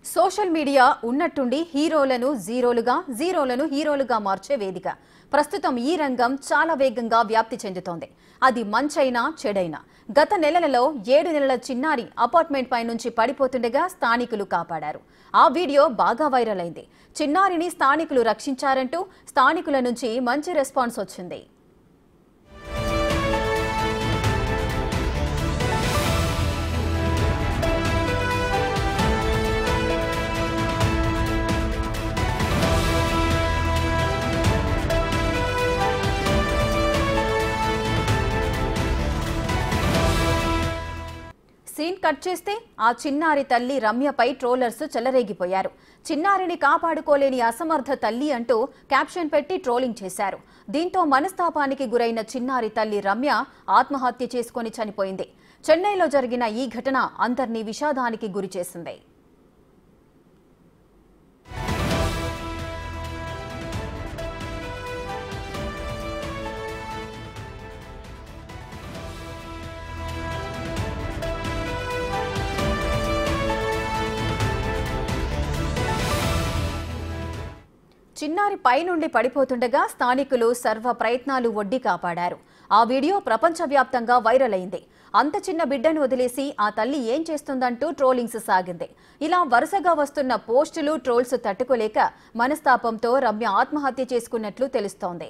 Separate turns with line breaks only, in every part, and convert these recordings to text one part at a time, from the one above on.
social media ఉన్నట్టుండి హీరోలను జీరోలుగా జీరోలను హీరోలుగా మార్చే వేదిక ప్రస్తుతం ఈ రంగం చాలా వేగంగా వ్యాప్తి చెందుతోంది అది మంచైనా చెడైనా గత నెలలలో ఏడు నెలల చిన్నారి అపార్ట్మెంట్ పై నుంచి పడిపోతుండగా స్థానికులు కాపాడారు ఆ వీడియో బాగా వైరల్ అయింది చిన్నారిని స్థానికులు రక్షించారంటూ స్థానికుల నుంచి మంచి రెస్పాన్స్ వచ్చింది సీన్ కట్ చేస్తే ఆ చిన్నారి తల్లి రమ్యపై ట్రోలర్స్ చెలరేగిపోయారు చిన్నారిని కాపాడుకోలేని అసమర్థ తల్లి అంటూ క్యాప్షన్ పెట్టి ట్రోలింగ్ చేశారు దీంతో మనస్తాపానికి గురైన చిన్నారి తల్లి రమ్య ఆత్మహత్య చేసుకొని చనిపోయింది చెన్నైలో జరిగిన ఈ ఘటన అందర్నీ విషాదానికి గురిచేసింది చిన్నారి పైనుండి పడిపోతుండగా స్థానికులు సర్వ ప్రయత్నాలు ఒడ్డి కాపాడారు ఆ వీడియో ప్రపంచవ్యాప్తంగా వైరల్ అయింది అంత చిన్న బిడ్డను వదిలేసి ఆ తల్లి ఏం చేస్తుందంటూ ట్రోలింగ్స్ సాగింది ఇలా వరుసగా వస్తున్న పోస్టులు ట్రోల్స్ తట్టుకోలేక మనస్తాపంతో రమ్య ఆత్మహత్య చేసుకున్నట్లు తెలుస్తోంది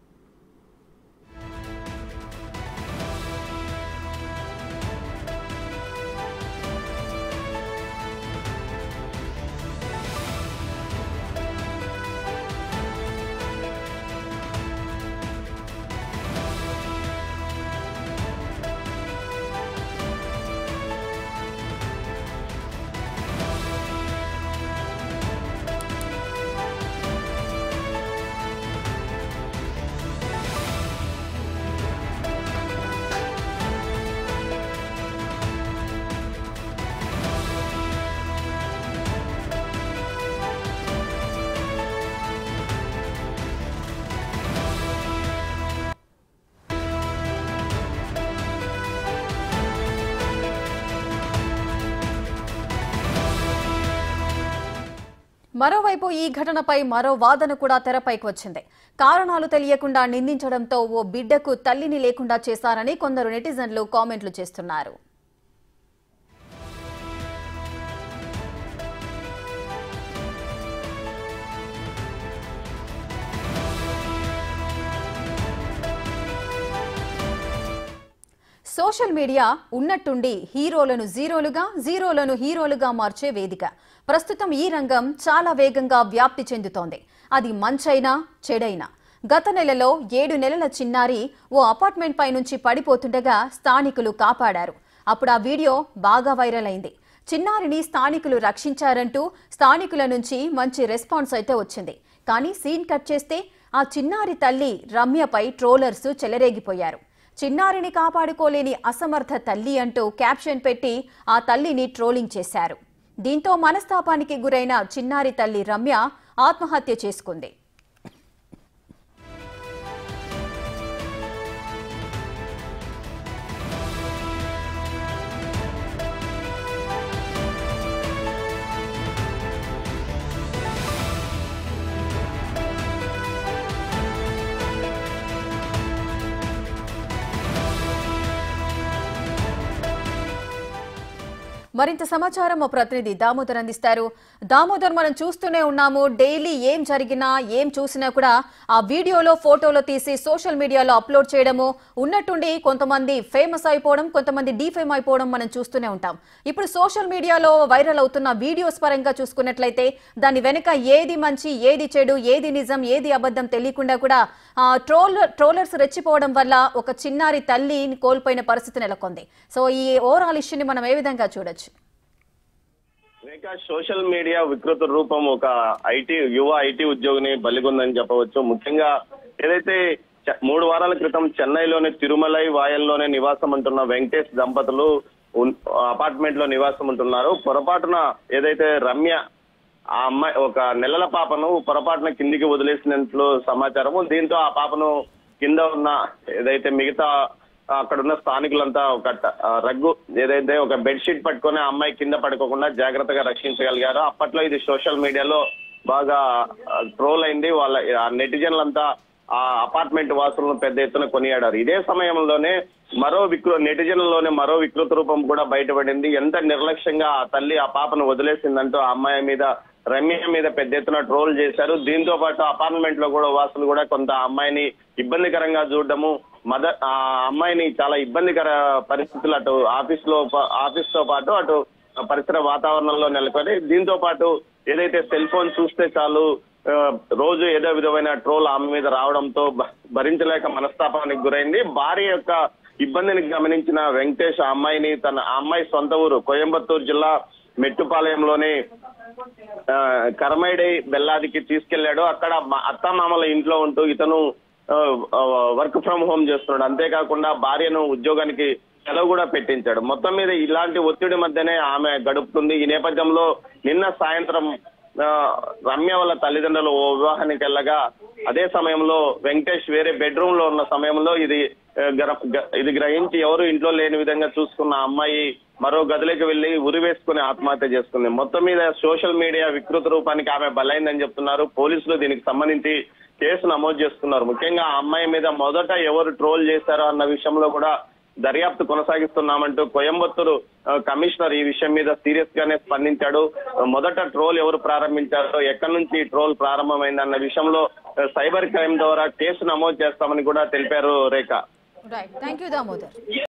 మరోవైపు ఈ ఘటనపై మరో వాదన కూడా తెరపైకి వచ్చింది కారణాలు తెలియకుండా నిందించడంతో ఓ బిడ్డకు తల్లిని లేకుండా చేశారని కొందరు నెటిజన్లు కామెంట్లు చేస్తున్నారు సోషల్ మీడియా ఉన్నట్టుండి హీరోలను జీరోలుగా జీరోలను హీరోలుగా మార్చే వేదిక ప్రస్తుతం ఈ రంగం చాలా వేగంగా వ్యాప్తి చెందుతోంది అది మంచైనా చెడైనా గత నెలలో ఏడు నెలల చిన్నారి ఓ అపార్ట్మెంట్ పై నుంచి పడిపోతుండగా స్థానికులు కాపాడారు అప్పుడు ఆ వీడియో బాగా వైరల్ అయింది చిన్నారిని స్థానికులు రక్షించారంటూ స్థానికుల నుంచి మంచి రెస్పాన్స్ అయితే వచ్చింది కానీ సీన్ కట్ చేస్తే ఆ చిన్నారి తల్లి రమ్యపై ట్రోలర్స్ చెలరేగిపోయారు చిన్నారిని కాపాడుకోలేని అసమర్థ తల్లి అంటూ క్యాప్షన్ పెట్టి ఆ తల్లిని ట్రోలింగ్ చేశారు దీంతో మనస్తాపానికి గురైన చిన్నారి తల్లి రమ్య ఆత్మహత్య చేసుకుంది మరింత సమాచారం మా ప్రతినిధి దామోదర్ అందిస్తారు దామోదర్ మనం చూస్తూనే ఉన్నాము డైలీ ఏం జరిగినా ఏం చూసినా కూడా ఆ వీడియోలో ఫోటోలో తీసి సోషల్ మీడియాలో అప్లోడ్ చేయడము ఉన్నట్టుండి కొంతమంది ఫేమస్ అయిపోవడం కొంతమంది డీఫేమ్ అయిపోవడం మనం చూస్తూనే ఉంటాం ఇప్పుడు సోషల్ మీడియాలో వైరల్ అవుతున్న వీడియోస్ పరంగా చూసుకున్నట్లయితే దాని వెనుక ఏది మంచి ఏది చెడు ఏది నిజం ఏది అబద్ధం తెలియకుండా కూడా ఆ, ట్రోల్ ట్రోలర్స్ రెచ్చిపోవడం వల్ల ఒక చిన్నారి తల్లిని కోల్పోయిన పరిస్థితి నెలకొంది సో ఈ ఓవరాల్ ఇష్యూని మనం ఏ విధంగా చూడొచ్చు
రేఖ సోషల్ మీడియా వికృత రూపం ఒక ఐటీ యువ ఐటీ ఉద్యోగిని బలిగొందని చెప్పవచ్చు ముఖ్యంగా ఏదైతే చ- మూడు వారాల క్రితం చెన్నైలోని తిరుమలై వాయల్లోనే నివాసం ఉంటున్న వెంకటేష్ దంపతులు ఉన్- అపార్ట్మెంట్ లో నివాసం ఉంటున్నారు పొరపాటున ఏదైతే రమ్య ఆ అమ్మాయి ఒక నెలల పాపను పొరపాటున కిందికి వదిలేసినట్లు సమాచారము దీంతో ఆ పాపను కింద ఉన్న ఏదైతే మిగతా ఆ, అక్కడ ఉన్న స్థానికులంతా ఒక ట- ఆ, రగ్గు ఏదైతే ఒక బెడ్షీట్ పట్టుకొని ఆ అమ్మాయి కింద పడుకోకుండా జాగ్రత్తగా రక్షించగలిగారు అప్పట్లో ఇది సోషల్ మీడియాలో బాగా ట్రోల్ అయింది వాళ్ళ ఆ నెటిజన్లంతా ఆ అపార్ట్మెంట్ వాసులను పెద్ద ఎత్తున కొనియాడారు ఇదే సమయంలోనే మరో వికృ నెటిజన్లలోనే మరో వికృత రూపం కూడా బయటపడింది ఎంత నిర్లక్ష్యంగా ఆ తల్లి ఆ పాపను వదిలేసిందంటూ ఆ అమ్మాయి మీద రమ్య మీద పెద్ద ఎత్తున ట్రోల్ చేశారు దీంతో పాటు అపార్ట్మెంట్ లో కూడా వాసులు కూడా కొంత ఆ అమ్మాయిని ఇబ్బందికరంగా చూడడము మదర్ ఆ అమ్మాయిని చాలా ఇబ్బందికర పరిస్థితులు అటు ఆఫీస్ లో ఆఫీస్ తో పాటు అటు పరిసర వాతావరణంలో నెలకొని దీంతో పాటు ఏదైతే సెల్ ఫోన్ చూస్తే చాలు ఆ, రోజు ఏదో విధమైన ట్రోల్ ఆమె మీద రావడంతో భ- భరించలేక మనస్తాపానికి గురైంది భార్య యొక్క ఇబ్బందిని గమనించిన వెంకటేష్ ఆ అమ్మాయిని తన ఆ అమ్మాయి సొంత ఊరు కోయంబత్తూరు జిల్లా మెట్టుపాలయంలోని ఆ, కరమైడి బెల్లాదికి తీసుకెళ్లాడు అక్కడ మా- అత్తామామల ఇంట్లో ఉంటూ ఇతను వర్క్ ఫ్రం హోమ్ చేస్తున్నాడు అంతేకాకుండా భార్యను ఉద్యోగానికి సెలవు కూడా పెట్టించాడు మొత్తం మీద ఇలాంటి ఒత్తిడి మధ్యనే ఆమె గడుపుతుంది ఈ నేపథ్యంలో నిన్న సాయంత్రం ఆ, రమ్య వాళ్ళ తల్లిదండ్రులు ఓ వివాహానికి వెళ్ళగా అదే సమయంలో వెంకటేష్ వేరే బెడ్రూమ్ లో ఉన్న సమయంలో ఇది ఆ, గర- గ- ఇది గ్రహించి ఎవరు ఇంట్లో లేని విధంగా చూసుకున్న ఆ అమ్మాయి మరో గదిలోకి వెళ్లి ఉరి వేసుకుని ఆత్మహత్య చేసుకుంది మొత్తం మీద సోషల్ మీడియా వికృత రూపానికి ఆమె బలైందని చెప్తున్నారు పోలీసులు దీనికి సంబంధించి కేసు నమోదు చేస్తున్నారు ముఖ్యంగా ఆ అమ్మాయి మీద మొదట ఎవరు ట్రోల్ చేశారో అన్న విషయంలో కూడా దర్యాప్తు కొనసాగిస్తున్నామంటూ కోయంబత్తూరు ఆ, కమిషనర్ ఈ విషయం మీద సీరియస్ గానే స్పందించాడు మొదట ట్రోల్ ఎవరు ప్రారంభించారో ఎక్కడి నుంచి ఈ ట్రోల్ ప్రారంభమైంది అన్న విషయంలో ఆ, సైబర్ క్రైమ్ ద్వారా కేసు నమోదు చేస్తామని కూడా తెలిపారు Rekha
right thank you Damodar